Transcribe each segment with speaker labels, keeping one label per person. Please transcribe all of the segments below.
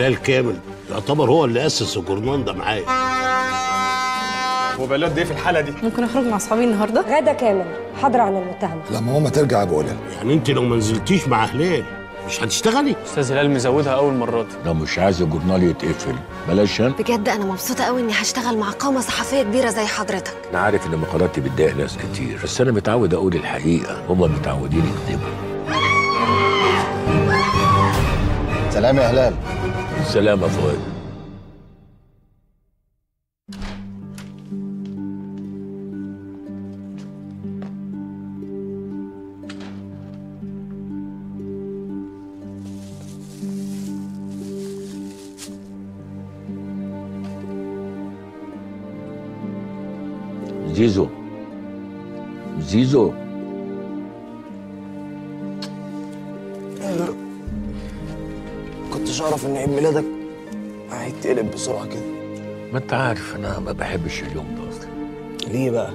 Speaker 1: هلال كامل يعتبر هو اللي اسس الجورنان ده معايا
Speaker 2: هو بقى له قد ايه في الحاله دي
Speaker 3: ممكن اخرج مع اصحابي النهارده
Speaker 4: غدا كامل حاضر عن المتهم
Speaker 5: لما ماما ترجع بقولها
Speaker 1: يعني انت لو ما نزلتيش مع هلال مش هتشتغلي
Speaker 2: استاذ هلال مزودها اول مره دي
Speaker 6: لو مش عايز الجورنال يتقفل بلاش هن
Speaker 7: بجد انا مبسوطه قوي اني هشتغل مع قامه صحفيه كبيره زي حضرتك
Speaker 6: انا عارف ان مقالاتي بتضايق ناس كتير بس انا متعود اقول الحقيقه هما متعودين يكذبوا
Speaker 5: سلام يا هلال
Speaker 6: سلام يا فؤاد زيزو زيزو
Speaker 8: كنتش اعرف ان عيد ميلادك هيتقلب بسرعه كده
Speaker 6: ما انت عارف انا ما بحبش اليوم ده اصلا
Speaker 8: ليه بقى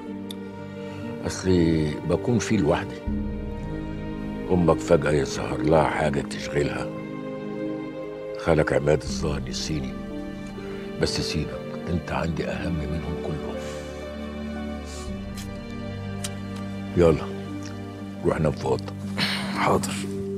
Speaker 6: اصلي بكون فيه لوحدي امك فجاه يظهر لها حاجه تشغلها خالك عماد الظاهر يسيني بس سيبك انت عندي اهم منهم كلهم يلا روح نام في اوضتك
Speaker 8: حاضر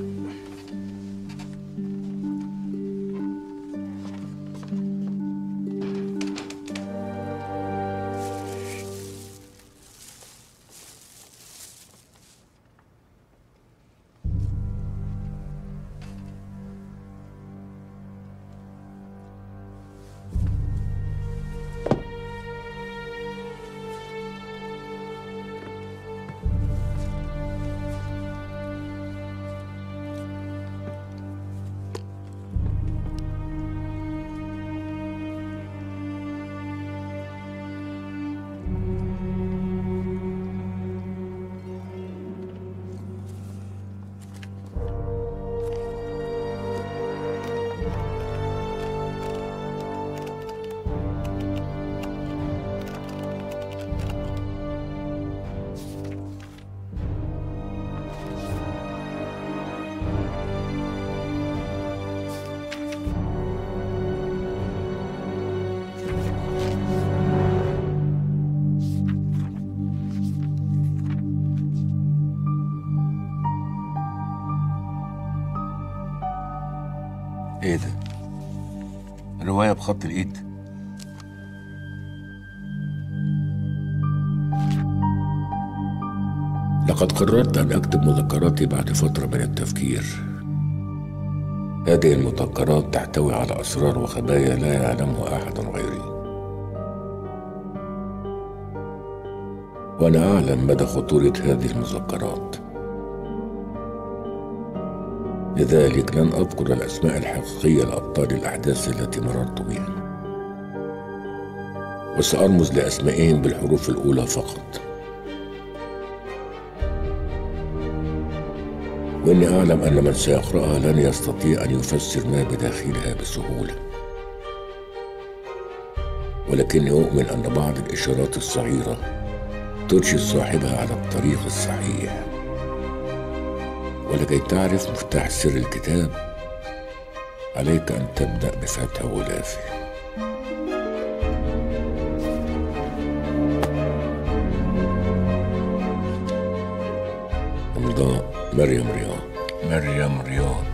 Speaker 6: ايه ده روايه بخط الايد لقد قررت ان اكتب مذكراتي بعد فتره من التفكير هذه المذكرات تحتوي على اسرار وخبايا لا يعلمها احد غيري وانا اعلم مدى خطوره هذه المذكرات لذلك لن أذكر الأسماء الحقيقية لأبطال الأحداث التي مررت بها وسأرمز لأسمائهم بالحروف الأولى فقط وإني أعلم أن من سيقرأها لن يستطيع أن يفسر ما بداخلها بسهولة ولكني أؤمن أن بعض الإشارات الصغيرة ترشد صاحبها على الطريق الصحيح ولكي تعرف مفتاح سر الكتاب عليك أن تبدأ بفتح غلافه إمضاء مريم رياض مريم رياض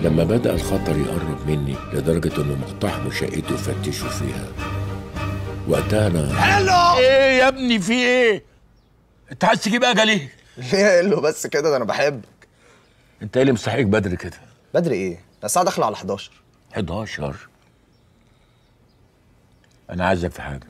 Speaker 6: لما بدأ الخطر يقرب مني لدرجة إنه مقتحموا شقتي وفتشوا فيها وقتها أنا إيه يا ابني في إيه؟ أنت عايز تجيب أجل إيه؟
Speaker 8: ليه قايل له بس كده ده انا بحبك
Speaker 6: أنت إيه اللي مصحيك بدري كده؟
Speaker 8: بدري ايه؟ ده الساعه داخله على 11
Speaker 6: 11 أنا عايزك في حاجة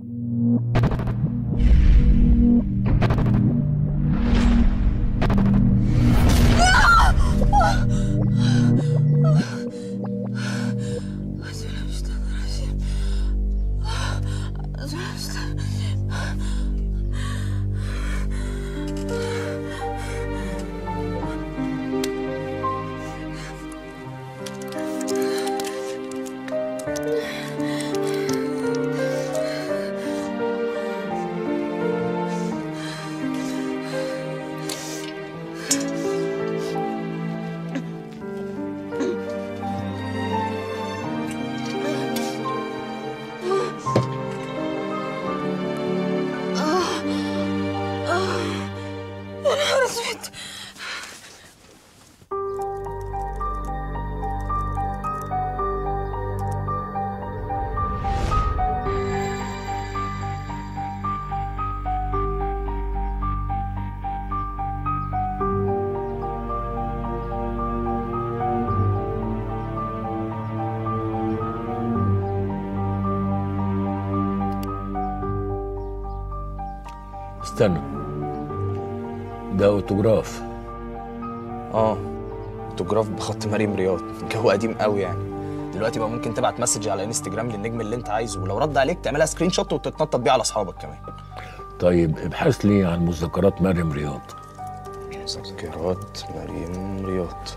Speaker 6: استنى ده اوتوجراف
Speaker 8: اه اوتوجراف بخط مريم رياض جو قديم قوي يعني دلوقتي بقى ممكن تبعت مسج على انستجرام للنجم اللي انت عايزه ولو رد عليك تعملها سكرين شوت وتتنطط بيه على اصحابك كمان
Speaker 6: طيب ابحث لي عن مذكرات مريم رياض
Speaker 8: مذكرات مريم رياض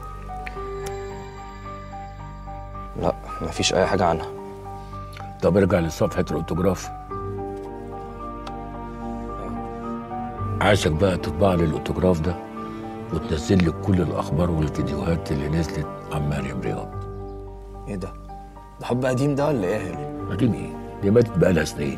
Speaker 8: لا مفيش اي حاجه عنها
Speaker 6: طب ارجع لصفحة الاوتوجراف عايزك بقى تطبع لي الاوتوجراف ده وتنزل لي كل الاخبار والفيديوهات اللي نزلت عن مريم رياض
Speaker 8: ايه ده ده حب قديم ده ولا ايه يا هيل؟
Speaker 6: قديم ايه؟ دي ماتت بقالها سنين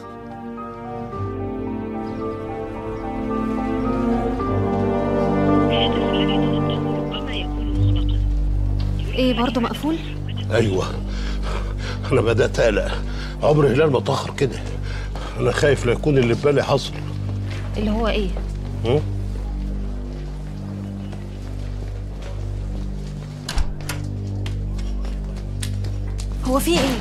Speaker 7: ايه برضه مقفول
Speaker 1: ايوه انا بدات اقلق عمر هلال ما اتاخر كده انا خايف لا يكون اللي في بالي حصل
Speaker 7: اللي هو ايه
Speaker 1: هم؟
Speaker 7: هو في ايه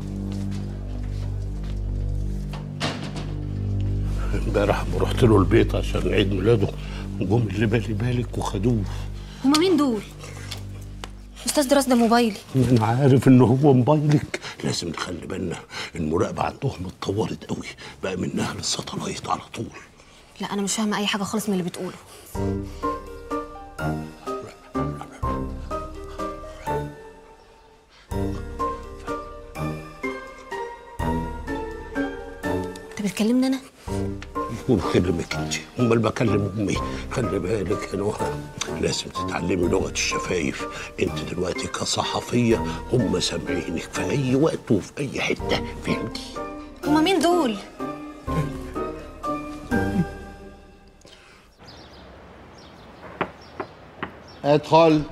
Speaker 1: امبارح لما رحت له البيت عشان عيد ميلاده جم اللي بالي بالك وخدوه
Speaker 7: هما مين دول استاذ دراس ده موبايلي
Speaker 1: انا عارف ان هو موبايلك لازم نخلي بالنا المراقبه عندهم اتطورت قوي بقى منها للساتلايت على طول
Speaker 7: لا انا مش فاهمه اي حاجه خالص من اللي بتقوله انت بتكلمني انا
Speaker 1: ونكلمك انت امال بكلم امي خلي بالك يا نهى لازم تتعلمي لغه الشفايف انت دلوقتي كصحفيه هم سامعينك في اي وقت وفي اي حته فهمتي
Speaker 7: هما مين دول
Speaker 5: ادخل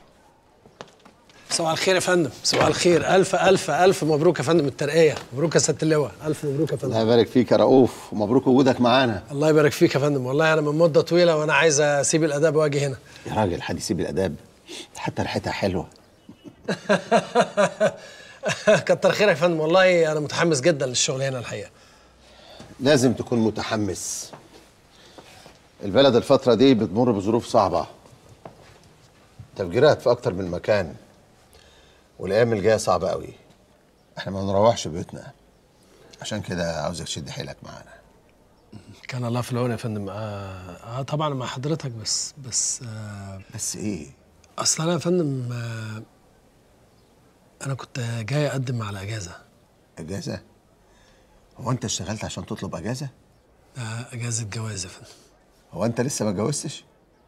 Speaker 3: صباح الخير يا فندم صباح الخير الف الف الف مبروك يا فندم الترقيه مبروك يا سياده اللواء الف مبروك يا فندم
Speaker 5: الله يبارك فيك يا رؤوف ومبروك وجودك معانا
Speaker 3: الله يبارك فيك يا فندم والله انا من مده طويله وانا عايز اسيب الاداب واجي هنا
Speaker 5: يا راجل حد يسيب الاداب حتى ريحتها حلوه
Speaker 3: كتر خيرك يا فندم والله انا متحمس جدا للشغل هنا الحقيقه
Speaker 5: لازم تكون متحمس البلد الفترة دي بتمر بظروف صعبة تفجيرات في أكتر من مكان والأيام الجاية صعبة قوي احنا ما نروحش بيوتنا عشان كده عاوزك تشد حيلك معانا
Speaker 3: كان الله في العون يا فندم آه, اه طبعا مع حضرتك بس بس آه
Speaker 5: بس ايه
Speaker 3: اصل انا يا فندم آه انا كنت جاي اقدم على اجازه
Speaker 5: اجازة هو انت اشتغلت عشان تطلب اجازة
Speaker 3: آه اجازه جواز يا فندم
Speaker 5: هو انت لسه ما اتجوزتش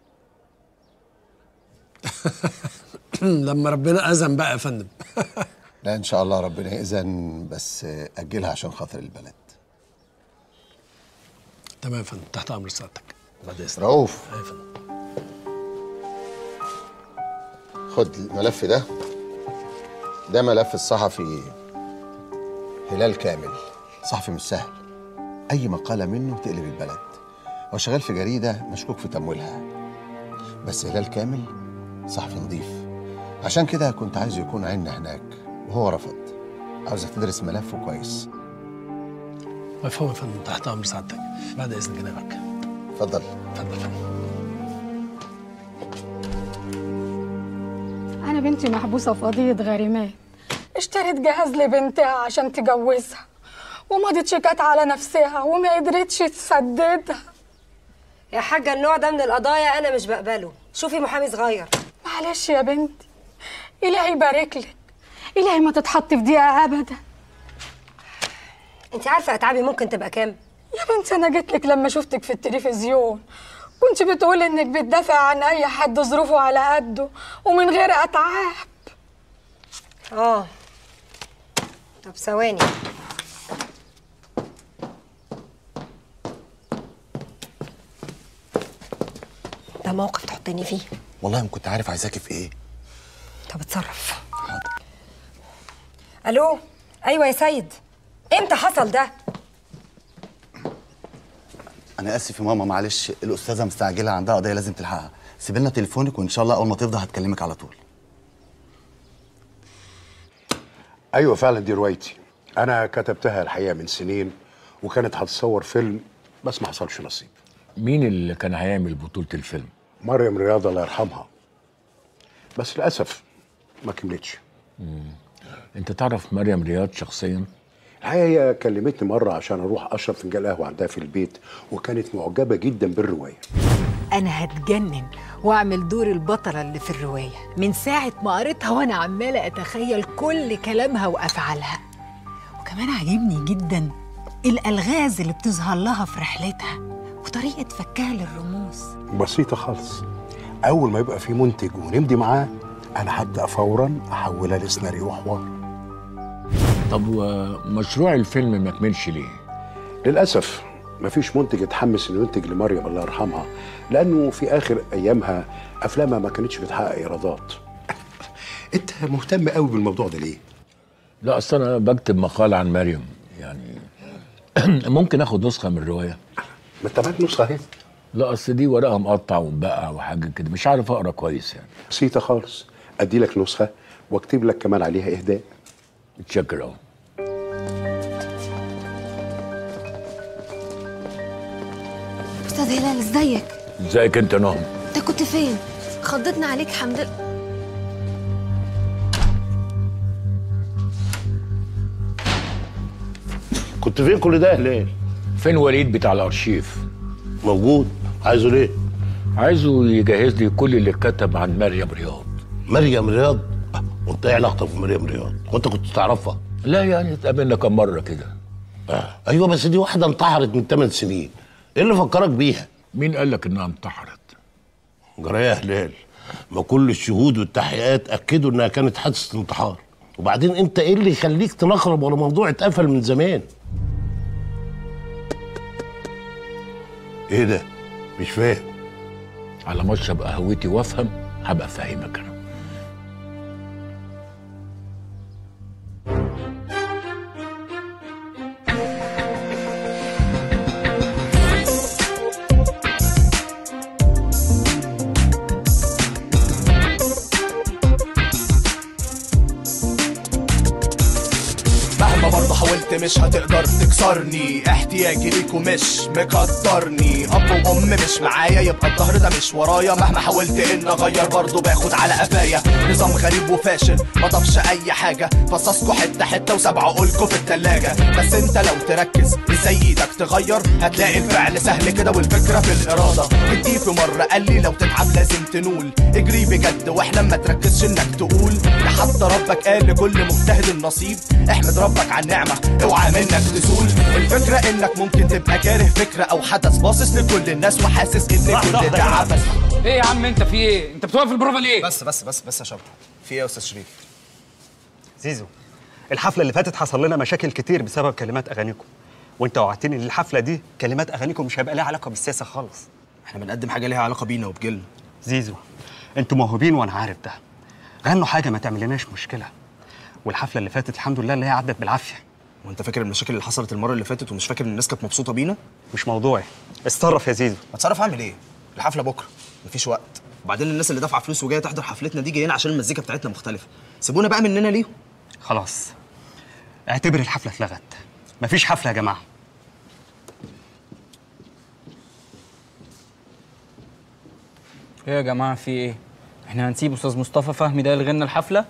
Speaker 3: لما ربنا اذن بقى يا فندم
Speaker 5: لا ان شاء الله ربنا يأذن بس اجلها عشان خاطر البلد
Speaker 3: تمام يا فندم تحت امر سعادتك بعد اذنك
Speaker 5: رؤوف
Speaker 3: أيوة يا فندم
Speaker 5: خد الملف ده ده ملف الصحفي هلال كامل صحفي مش سهل اي مقاله منه تقلب البلد هو شغال في جريده مشكوك في تمويلها بس هلال كامل صحفي نظيف عشان كده كنت عايزه يكون عيننا هناك وهو رفض عاوزك تدرس ملفه كويس
Speaker 3: مفهوم يا فندم تحت امر سعادتك بعد اذن جنابك
Speaker 5: اتفضل
Speaker 3: اتفضل يا فندم
Speaker 9: أنا بنتي محبوسة في قضية غريمات اشترت جهاز لبنتها عشان تجوزها ومضت شيكات على نفسها وما قدرتش تسددها
Speaker 4: يا حاجة النوع ده من القضايا أنا مش بقبله شوفي محامي صغير
Speaker 9: معلش يا بنتي إلهي يبارك لك إلهي ما تتحط في دقيقة أبدا
Speaker 4: أنت عارفة أتعابي ممكن تبقى كام؟
Speaker 9: يا بنتي أنا جيت لك لما شفتك في التلفزيون كنت بتقولي إنك بتدافع عن أي حد ظروفه على قده ومن غير أتعاب
Speaker 4: آه طب ثواني ده موقف تحطني فيه
Speaker 10: والله ما كنت عارف عايزاكي في ايه
Speaker 4: طب اتصرف الو ايوه يا سيد امتى حصل ده
Speaker 10: انا اسف يا ماما معلش الاستاذه مستعجله عندها قضيه لازم تلحقها سيب لنا تليفونك وان شاء الله اول ما تفضى هتكلمك على طول
Speaker 1: ايوه فعلا دي روايتي انا كتبتها الحقيقه من سنين وكانت هتصور فيلم بس ما حصلش نصيب
Speaker 6: مين اللي كان هيعمل بطولة الفيلم؟
Speaker 1: مريم رياض الله يرحمها بس للاسف ما كملتش
Speaker 6: انت تعرف مريم رياض شخصيا؟
Speaker 1: الحقيقه هي كلمتني مره عشان اروح اشرب فنجان قهوه عندها في البيت وكانت معجبه جدا بالروايه
Speaker 11: انا هتجنن واعمل دور البطله اللي في الروايه من ساعه ما قريتها وانا عماله اتخيل كل كلامها وافعالها وكمان عاجبني جدا الالغاز اللي بتظهر لها في رحلتها وطريقه فكها للرموز
Speaker 1: بسيطه خالص اول ما يبقى في منتج ونمضي معاه انا هبدا فورا احولها لسيناريو وحوار
Speaker 6: طب ومشروع الفيلم ما كملش ليه؟
Speaker 1: للاسف مفيش منتج اتحمس انه ينتج لمريم الله يرحمها لانه في اخر ايامها افلامها ما كانتش بتحقق ايرادات انت مهتم قوي بالموضوع ده ليه
Speaker 6: لا اصل انا بكتب مقال عن مريم يعني ممكن اخد نسخة من الرواية
Speaker 1: ما انت معاك نسخه اهي
Speaker 6: لا اصل دي ورقها مقطع ومبقع وحاجة كده مش عارف اقرا كويس يعني
Speaker 1: بسيطه خالص ادي لك نسخه واكتب لك كمان عليها اهداء
Speaker 6: متشكر اهو
Speaker 7: استاذ هلال ازيك
Speaker 6: ازيك انت نهم؟
Speaker 7: انت كنت فين خضتنا عليك حمد لله
Speaker 1: كنت فين كل ده يا هلال
Speaker 6: فين وليد بتاع الارشيف؟
Speaker 1: موجود عايزه ليه
Speaker 6: عايزه يجهز لي كل اللي كتب عن مريم رياض
Speaker 1: مريم رياض وانت ايه علاقتك بمريم رياض وانت كنت تعرفها
Speaker 6: لا يعني اتقابلنا كم مرة كده
Speaker 1: آه. ايوه بس دي واحده انتحرت من 8 سنين ايه اللي فكرك بيها
Speaker 6: مين قال لك انها انتحرت؟
Speaker 1: جرايه يا هلال ما كل الشهود والتحقيقات اكدوا انها كانت حادثه انتحار وبعدين انت ايه اللي يخليك تنخرب ولا موضوع اتقفل من زمان ايه ده مش فاهم
Speaker 6: على ما اشرب قهوتي وافهم هبقى فاهمك انا
Speaker 8: مهما برضه حاولت مش هتقدر تكسرني احتياجي ليكوا مش مقدرني اب وام مش معايا يبقى الظهر ده مش ورايا مهما حاولت ان اغير برضه باخد على قفايا نظام غريب وفاشل ما ضافش اي حاجه فصصكوا حته حته وسبع عقولكوا في التلاجه بس انت لو تركز ازاي ايدك تغير هتلاقي الفعل سهل كده والفكره في الاراده جدي في مره قال لي لو تتعب لازم تنول اجري بجد واحلم ما تركزش انك تقول ده حتى ربك قال لكل مجتهد النصيب احمد ربك على النعمه اوعى منك تزول الفكره انك ممكن تبقى كاره فكره او حدث باصص لكل الناس وحاسس ان كل ده عبث
Speaker 12: ايه يا عم انت في ايه؟ انت بتوقف البروفا ليه؟
Speaker 8: بس بس بس بس يا شباب في ايه يا استاذ شريف
Speaker 2: زيزو الحفله اللي فاتت حصل لنا مشاكل كتير بسبب كلمات اغانيكم وانت وعدتني ان الحفله دي كلمات اغانيكم مش هيبقى ليها علاقه بالسياسه خالص
Speaker 8: احنا بنقدم حاجه ليها علاقه بينا وبجيلنا
Speaker 2: زيزو انتوا موهوبين وانا عارف ده غنوا حاجه ما تعملناش مشكله والحفله اللي فاتت الحمد لله اللي هي عدت بالعافيه
Speaker 13: وانت فاكر المشاكل اللي حصلت المره اللي فاتت ومش فاكر ان الناس كانت مبسوطه بينا
Speaker 2: مش موضوعي اتصرف يا زيزو
Speaker 13: اتصرف اعمل ايه الحفله بكره مفيش وقت وبعدين الناس اللي دافعه فلوس وجايه تحضر حفلتنا دي جايين عشان المزيكا بتاعتنا مختلفه سيبونا بقى مننا ليهم
Speaker 2: خلاص اعتبر الحفله اتلغت مفيش حفله يا جماعه
Speaker 12: ايه يا جماعه في ايه احنا هنسيب استاذ مصطفى فهمي ده يلغي لنا الحفله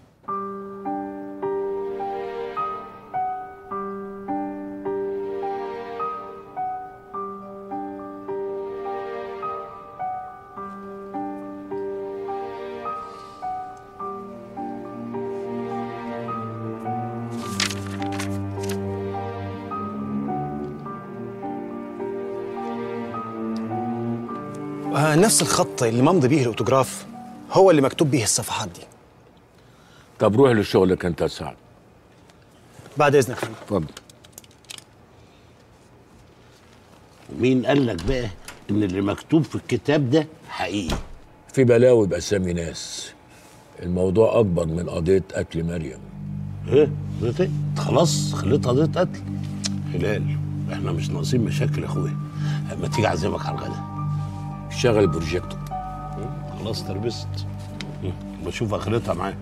Speaker 13: آه نفس الخط اللي ممضي بيه الاوتوجراف هو اللي مكتوب بيه الصفحات دي
Speaker 6: طب روح لشغلك انت يا سعد
Speaker 13: بعد اذنك
Speaker 6: اتفضل
Speaker 1: مين قال لك بقى ان اللي مكتوب في الكتاب ده حقيقي
Speaker 6: في بلاوي باسامي ناس الموضوع اكبر من قضيه قتل مريم
Speaker 1: ايه قضيه ايه خلاص خليت قضيه قتل هلال احنا مش ناقصين مشاكل يا اخويا ما تيجي اعزمك على الغدا
Speaker 6: شغل البروجيكتور
Speaker 1: خلاص تربست بشوف اخرتها معاك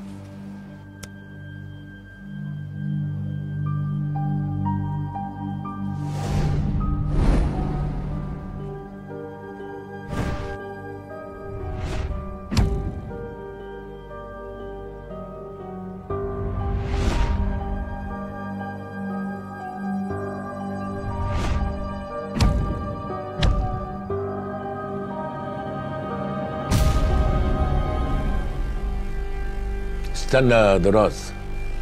Speaker 6: استنى يا دراز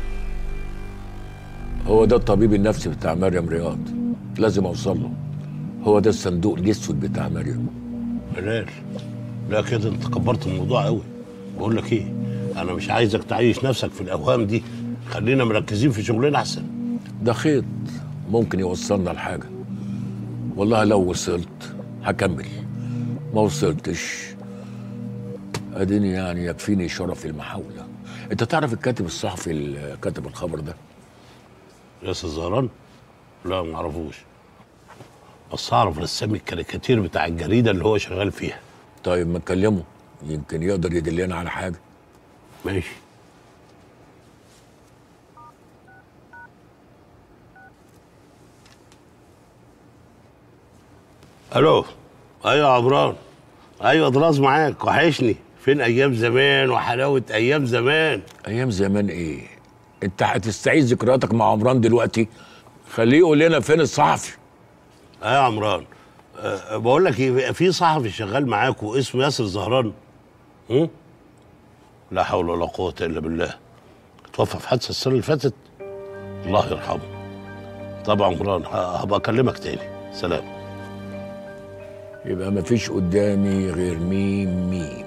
Speaker 6: هو ده الطبيب النفسي بتاع مريم رياض لازم اوصل له هو ده الصندوق الاسود بتاع مريم
Speaker 1: هلال لا كده انت كبرت الموضوع قوي بقول لك ايه انا مش عايزك تعيش نفسك في الاوهام دي خلينا مركزين في شغلنا احسن
Speaker 6: ده خيط ممكن يوصلنا لحاجه والله لو وصلت هكمل ما وصلتش اديني يعني يكفيني شرف المحاوله انت تعرف الكاتب الصحفي اللي كتب الخبر ده
Speaker 1: ياسر زهران لا ما اعرفوش بس اعرف رسام الكاريكاتير بتاع الجريده اللي هو شغال فيها
Speaker 6: طيب ما تكلمه يمكن يقدر يدلنا على حاجه
Speaker 1: ماشي الو ايوه يا عمران ايوه دراز معاك وحشني فين ايام زمان وحلاوه ايام زمان
Speaker 6: ايام زمان ايه انت هتستعيد ذكرياتك مع عمران دلوقتي خليه يقول لنا فين الصحفي
Speaker 1: ايوه يا عمران أه بقول لك ايه في صحفي شغال معاك واسمه ياسر زهران هم؟ لا حول ولا قوه الا بالله توفى في حادثه السنه اللي فاتت الله يرحمه طبعا عمران ه- هبقى اكلمك تاني سلام
Speaker 6: يبقى مفيش قدامي غير ميم ميم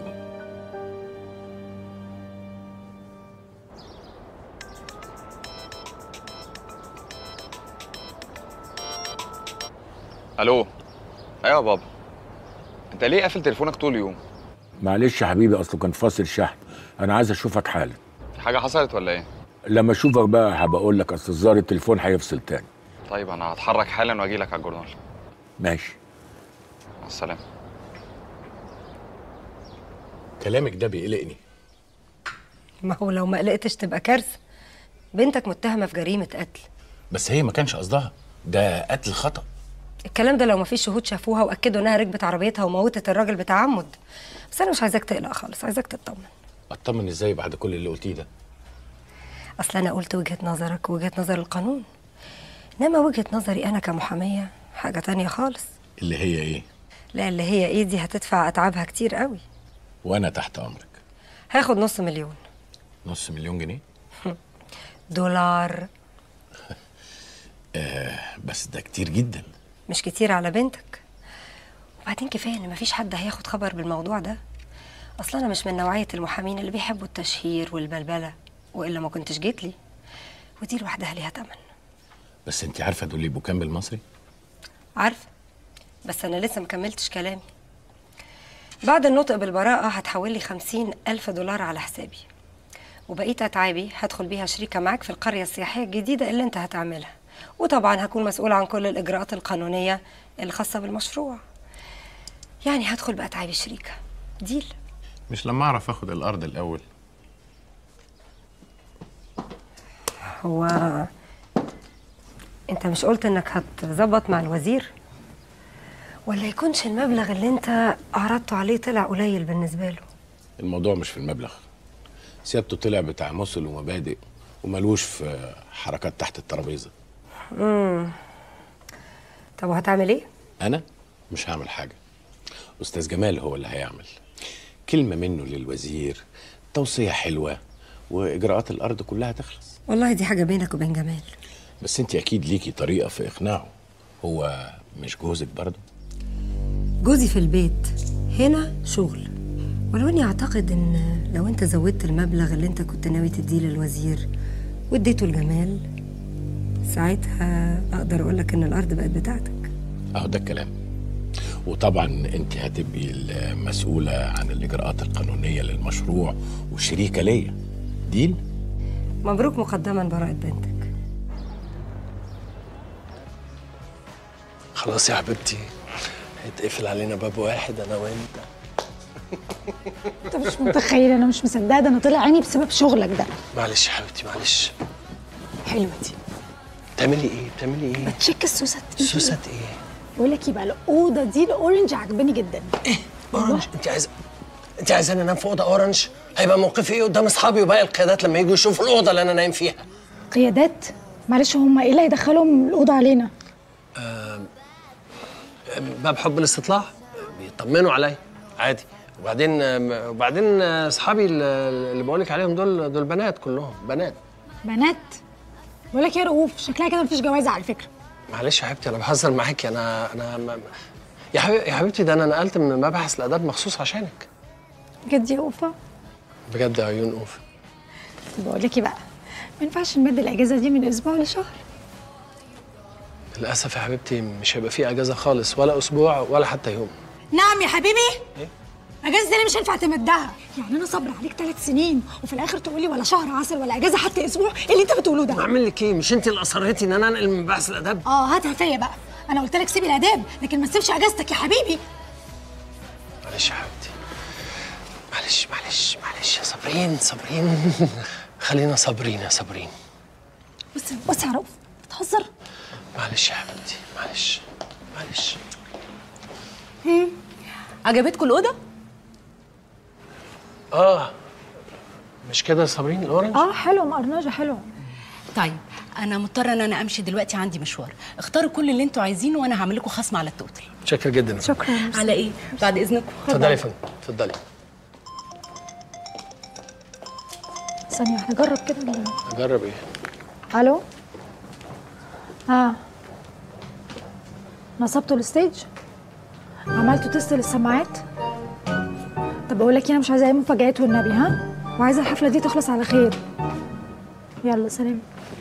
Speaker 14: الو ايوه يا بابا انت ليه قافل تليفونك طول اليوم
Speaker 6: معلش يا حبيبي اصله كان فاصل شحن انا عايز اشوفك حالا
Speaker 14: حاجه حصلت ولا ايه
Speaker 6: لما اشوفك بقى هبقى اقول لك اصل الظاهر التليفون هيفصل تاني
Speaker 14: طيب انا هتحرك حالا واجي لك على الجورنال
Speaker 6: ماشي
Speaker 14: مع السلامه
Speaker 15: كلامك ده بيقلقني
Speaker 4: ما هو لو ما قلقتش تبقى كارثه بنتك متهمه في جريمه قتل
Speaker 15: بس هي ما كانش قصدها ده قتل خطأ
Speaker 4: الكلام ده لو ما فيش شهود شافوها واكدوا انها ركبت عربيتها وموتت الراجل بتعمد بس انا مش عايزاك تقلق خالص عايزاك تطمن
Speaker 15: اطمن ازاي بعد كل اللي قلتيه ده
Speaker 4: اصل انا قلت وجهه نظرك ووجهه نظر القانون انما وجهه نظري انا كمحاميه حاجه تانية خالص
Speaker 15: اللي هي ايه
Speaker 4: لا اللي هي ايه دي هتدفع اتعابها كتير قوي
Speaker 15: وانا تحت امرك
Speaker 4: هاخد نص مليون
Speaker 15: نص مليون جنيه
Speaker 4: دولار
Speaker 15: آه بس ده كتير جدا
Speaker 4: مش كتير على بنتك وبعدين كفايه ان مفيش حد هياخد خبر بالموضوع ده اصلا انا مش من نوعيه المحامين اللي بيحبوا التشهير والبلبله والا ما كنتش جيت لي ودي لوحدها ليها تمن
Speaker 15: بس انت عارفه دول يبقوا كام بالمصري
Speaker 4: عارفه بس انا لسه مكملتش كلامي بعد النطق بالبراءة هتحول لي خمسين ألف دولار على حسابي وبقية أتعابي هدخل بيها شريكة معاك في القرية السياحية الجديدة اللي أنت هتعملها وطبعا هكون مسؤول عن كل الإجراءات القانونية الخاصة بالمشروع يعني هدخل بأتعابي شريكة ديل
Speaker 15: مش لما اعرف اخد الارض الاول
Speaker 4: هو أنت مش قلت إنك هتظبط مع الوزير ولا يكونش المبلغ اللي أنت عرضته عليه طلع قليل بالنسبة له
Speaker 15: الموضوع مش في المبلغ سيادته طلع بتاع مثل ومبادئ وملوش في حركات تحت الترابيزه
Speaker 4: امم طب وهتعمل ايه؟
Speaker 15: انا مش هعمل حاجه استاذ جمال هو اللي هيعمل كلمه منه للوزير توصيه حلوه واجراءات الارض كلها تخلص
Speaker 4: والله دي حاجة بينك وبين جمال
Speaker 15: بس انت اكيد ليكي طريقه في اقناعه هو مش جوزك برضه
Speaker 4: جوزي في البيت هنا شغل ولو اني اعتقد ان لو انت زودت المبلغ اللي انت كنت ناوي تديه للوزير واديته لجمال ساعتها اقدر اقول لك ان الارض بقت بتاعتك
Speaker 15: اهو ده الكلام وطبعا انت هتبقي المسؤوله عن الاجراءات القانونيه للمشروع وشريكه ليا ديل
Speaker 4: مبروك مقدما براءة بنتك
Speaker 3: خلاص يا حبيبتي هيتقفل علينا باب واحد انا وانت
Speaker 16: انت مش متخيل انا مش مصدقه ده انا طلع عيني بسبب شغلك ده
Speaker 3: معلش يا حبيبتي معلش
Speaker 16: حلوه دي
Speaker 3: بتعملي ايه بتعملي ايه
Speaker 16: بتشيك السوست
Speaker 3: سوست ايه
Speaker 16: بقول لك يبقى الاوضه دي الاورنج عجباني جدا
Speaker 3: اورنج انت عايزه انت عايزاني انام في اوضه اورنج هيبقى موقفي ايه قدام اصحابي وباقي القيادات لما يجوا يشوفوا الاوضه اللي انا نايم فيها
Speaker 16: قيادات معلش هم ايه اللي هيدخلهم الاوضه علينا
Speaker 3: آم، باب حب الاستطلاع بيطمنوا عليا عادي وبعدين آم، وبعدين آه، اصحابي اللي اللي بقول لك عليهم دول دول بنات كلهم بنات
Speaker 16: بنات بقول لك يا رؤوف شكلها كده مفيش جوازه على فكره
Speaker 3: معلش يا حبيبتي انا بهزر معاكي انا انا ما- يا حبيبتي يا حبيبتي ده انا نقلت من مبحث الاداب مخصوص عشانك
Speaker 16: بجد يا اوفا
Speaker 3: بجد يا عيون اوف
Speaker 16: بقول لك ايه بقى ما ينفعش نمد الاجازه دي من اسبوع لشهر
Speaker 3: للاسف يا حبيبتي مش هيبقى فيه اجازه خالص ولا اسبوع ولا حتى يوم
Speaker 16: نعم يا حبيبي
Speaker 3: إيه؟
Speaker 16: اجازه دي مش هينفع تمدها يعني انا صبر عليك ثلاث سنين وفي الاخر تقولي ولا شهر عسل ولا اجازه حتى اسبوع إيه اللي انت بتقوله ده
Speaker 3: اعمل لك ايه مش انت اللي اصريتي ان انا انقل من مباحث الاداب
Speaker 16: اه هاتها فيا بقى انا قلت لك سيبي الاداب لكن ما تسيبش اجازتك يا حبيبي
Speaker 3: معلش يا حبيبتي معلش معلش معلش يا صابرين صابرين خلينا صابرين يا صابرين
Speaker 16: بص بص يا رؤوف بتهزر
Speaker 3: معلش يا حبيبتي معلش معلش
Speaker 17: عجبتكم الاوضه
Speaker 3: اه مش كده يا صابرين الاورنج
Speaker 16: اه حلوه مقرناجه حلوه
Speaker 17: طيب انا مضطره ان انا امشي دلوقتي عندي مشوار اختاروا كل اللي انتوا عايزينه وانا هعمل لكم خصم على التوتال
Speaker 3: شكرا جدا
Speaker 16: شكرا
Speaker 17: على ايه بعد اذنكم
Speaker 3: اتفضلي يا فندم اتفضلي
Speaker 16: ثانيه واحده جرب كده ولا-
Speaker 3: اجرب ايه
Speaker 16: الو اه نصبتوا الستيج عملتوا تيست للسماعات طب بقول لك إيه، انا مش عايزه اي مفاجآت والنبي ها وعايزه الحفله دي تخلص على خير يلا سلام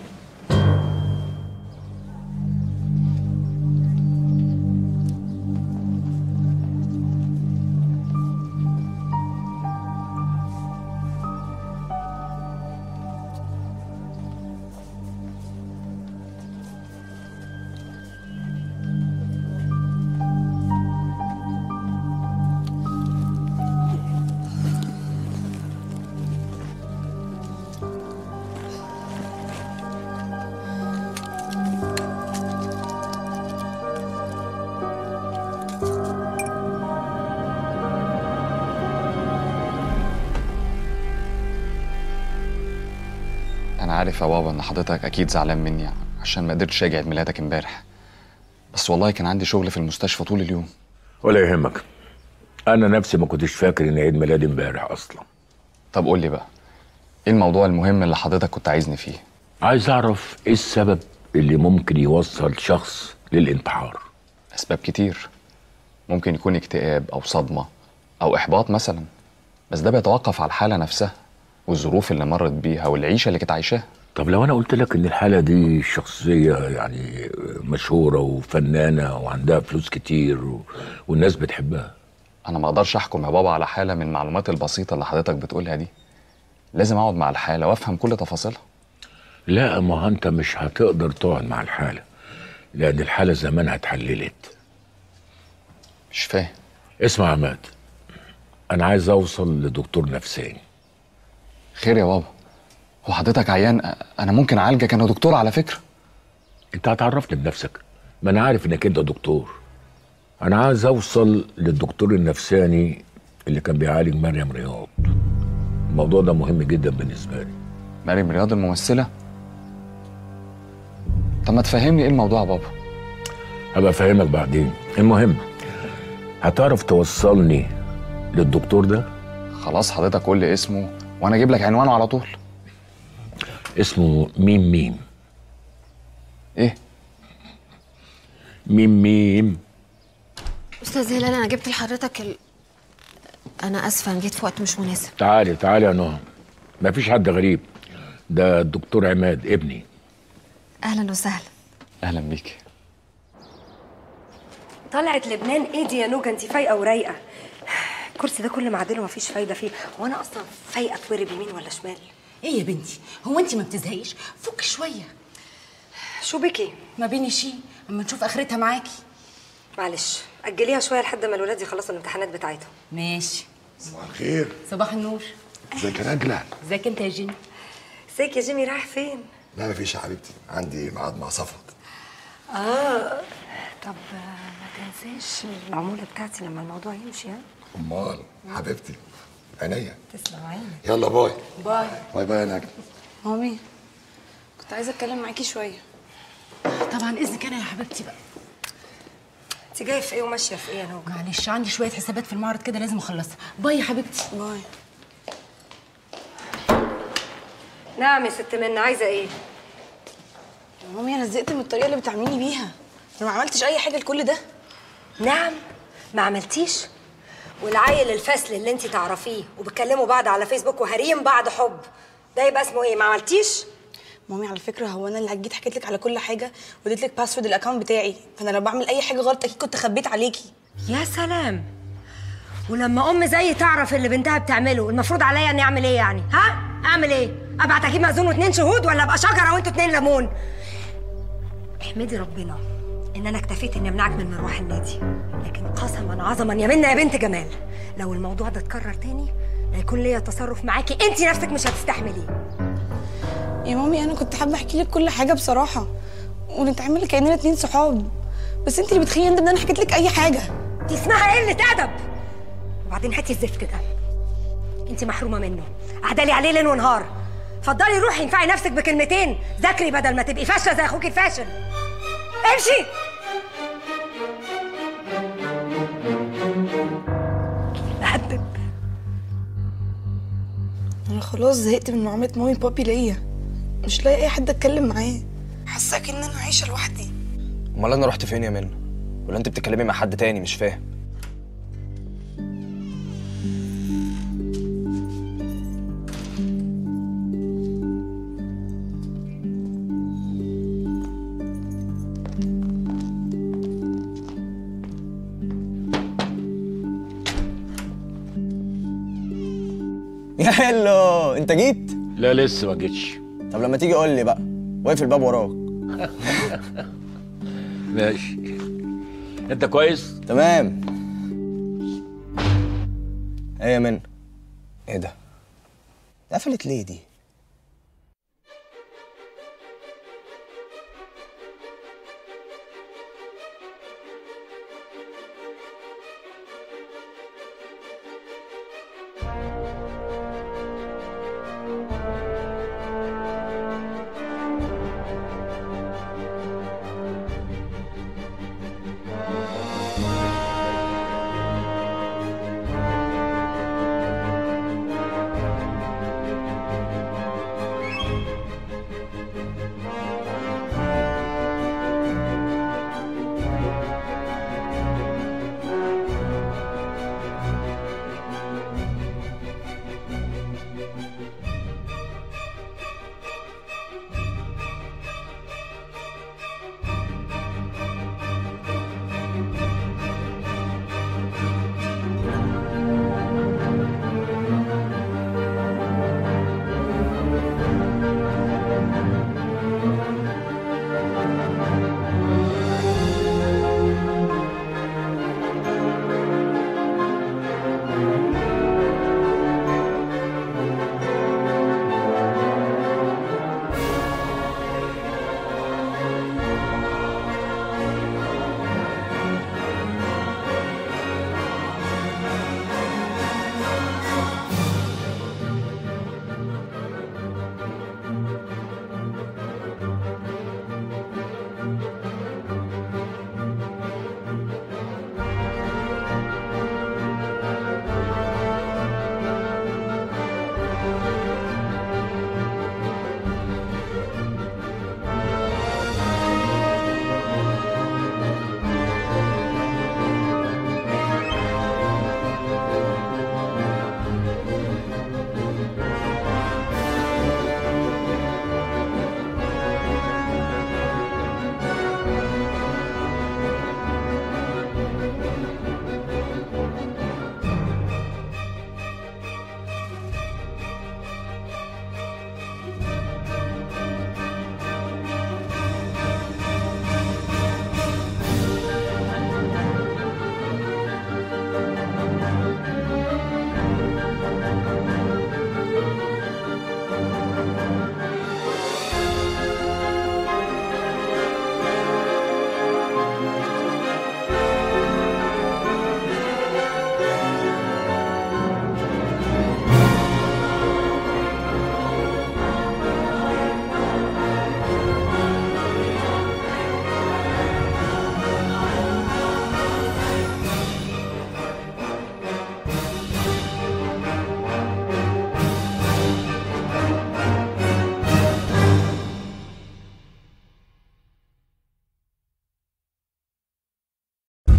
Speaker 18: انا عارف يا بابا ان حضرتك اكيد زعلان مني عشان ما قدرتش اجي عيد ميلادك امبارح بس والله كان عندي شغل في المستشفى طول اليوم
Speaker 6: ولا يهمك انا نفسي ما كنتش فاكر ان عيد ميلادي امبارح اصلا
Speaker 18: طب قول لي بقى ايه الموضوع المهم اللي حضرتك كنت عايزني فيه
Speaker 6: عايز اعرف ايه السبب اللي ممكن يوصل شخص للانتحار
Speaker 18: اسباب كتير ممكن يكون اكتئاب او صدمه او احباط مثلا بس ده بيتوقف على الحاله نفسها والظروف اللي مرت بيها والعيشه اللي كانت عايشاها
Speaker 6: طب لو انا قلت لك ان الحاله دي شخصيه يعني مشهوره وفنانه وعندها فلوس كتير و... والناس بتحبها
Speaker 18: انا ما اقدرش احكم يا بابا على حاله من المعلومات البسيطه اللي حضرتك بتقولها دي لازم اقعد مع الحاله وافهم كل تفاصيلها
Speaker 6: لا ما هو انت مش هتقدر تقعد مع الحاله لان الحاله زمانها اتحللت
Speaker 18: مش فاهم
Speaker 6: اسمع يا عماد انا عايز اوصل لدكتور نفساني
Speaker 18: خير يا بابا هو حضرتك عيان أ- انا ممكن اعالجك انا دكتور على فكره
Speaker 6: انت هتعرفني بنفسك ما انا عارف انك انت دكتور انا عايز اوصل للدكتور النفساني اللي كان بيعالج مريم رياض الموضوع ده مهم جدا بالنسبه لي
Speaker 18: مريم رياض الممثله طب ما تفهمني ايه الموضوع يا بابا
Speaker 6: هبقى افهمك بعدين المهم هتعرف توصلني للدكتور ده
Speaker 18: خلاص حضرتك قول لي اسمه وانا اجيب لك عنوانه على طول
Speaker 6: اسمه ميم ميم
Speaker 18: ايه
Speaker 6: ميم ميم
Speaker 7: استاذ هلال انا جبت لحضرتك ال... انا اسفه انا جيت في وقت مش مناسب
Speaker 6: تعالي تعالي يا نهى مفيش حد غريب ده الدكتور عماد ابني
Speaker 7: اهلا وسهلا
Speaker 18: اهلا بيك
Speaker 4: طلعت لبنان ايه دي يا نوجه انت فايقه ورايقه الكرسي ده كل ما اعدله مفيش فايده فيه وانا اصلا فايقه اتورب يمين ولا شمال
Speaker 17: ايه يا بنتي هو انت ما بتزهقيش فك شويه
Speaker 4: شو بكي
Speaker 17: ما بيني شي اما نشوف اخرتها معاكي
Speaker 4: معلش اجليها شويه لحد ما الولاد يخلصوا الامتحانات بتاعتهم
Speaker 17: ماشي
Speaker 19: صباح الخير
Speaker 17: صباح النور
Speaker 19: ازيك يا نجلة
Speaker 17: ازيك انت يا جيني
Speaker 4: ازيك يا جيمي رايح فين
Speaker 19: لا مفيش يا حبيبتي عندي ميعاد مع صفوت
Speaker 4: اه طب آه، ما تنساش العموله بتاعتي لما الموضوع يمشي ها
Speaker 19: امال حبيبتي عينيا
Speaker 4: تسلم عينك
Speaker 19: يلا باي
Speaker 20: باي
Speaker 19: باي باي يا نجلة
Speaker 20: مامي كنت عايزه اتكلم معاكي شويه
Speaker 17: طبعا اذنك انا يا حبيبتي بقى
Speaker 4: انت جايه في ايه وماشيه في ايه يا نوجه
Speaker 17: معلش عندي شويه حسابات في المعرض كده لازم اخلصها باي يا حبيبتي
Speaker 20: باي
Speaker 4: نعم يا ست منى عايزه ايه
Speaker 20: يا مامي انا زهقت من الطريقه اللي بتعامليني بيها انا ما عملتش اي حاجه لكل ده
Speaker 4: نعم ما عملتيش والعيل الفاسل اللي انت تعرفيه وبتكلموا بعض على فيسبوك وهاريين بعض حب ده يبقى اسمه ايه ما عملتيش
Speaker 20: مامي على فكره هو انا اللي جيت حكيت لك على كل حاجه واديت لك باسورد الاكونت بتاعي فانا لو بعمل اي حاجه غلط اكيد كنت خبيت عليكي
Speaker 4: يا سلام ولما ام زي تعرف اللي بنتها بتعمله المفروض عليا اني اعمل ايه يعني ها اعمل ايه ابعت اجيب مأذون واتنين شهود ولا ابقى شجره وانتوا اتنين ليمون احمدي ربنا ان انا اكتفيت اني امنعك من مروح النادي لكن قسما عظما يا منى يا بنت جمال لو الموضوع ده اتكرر تاني لا يكون ليا تصرف معاكي انت نفسك مش هتستحمليه
Speaker 20: يا مامي انا كنت حابه احكي لك كل حاجه بصراحه ونتعامل كاننا اتنين صحاب بس انت اللي بتخيلي ان انا حكيت لك اي حاجه
Speaker 4: دي اسمها قله ادب وبعدين هاتي الزفت ده انت محرومه منه عدالي عليه ليل ونهار اتفضلي روحي انفعي نفسك بكلمتين ذاكري بدل ما تبقي فاشله زي اخوكي الفاشل امشي مهبب
Speaker 20: انا خلاص زهقت من معامله مامي وبابي ليا مش لاقي اي حد اتكلم معاه حاسه ان انا عايشه لوحدي
Speaker 13: امال انا رحت فين يا منى ولا انت بتتكلمي مع حد تاني مش فاهم يا هلو انت جيت
Speaker 6: لا لسه ما جيتش
Speaker 13: طب لما تيجي قول لي بقى واقف الباب وراك
Speaker 6: ماشي انت كويس
Speaker 13: تمام ايه يا من ايه ده قفلت ليه دي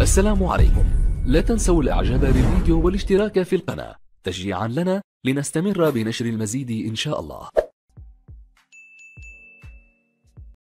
Speaker 21: السلام عليكم لا تنسوا الاعجاب بالفيديو والاشتراك في القناة تشجيعا لنا لنستمر بنشر المزيد ان شاء الله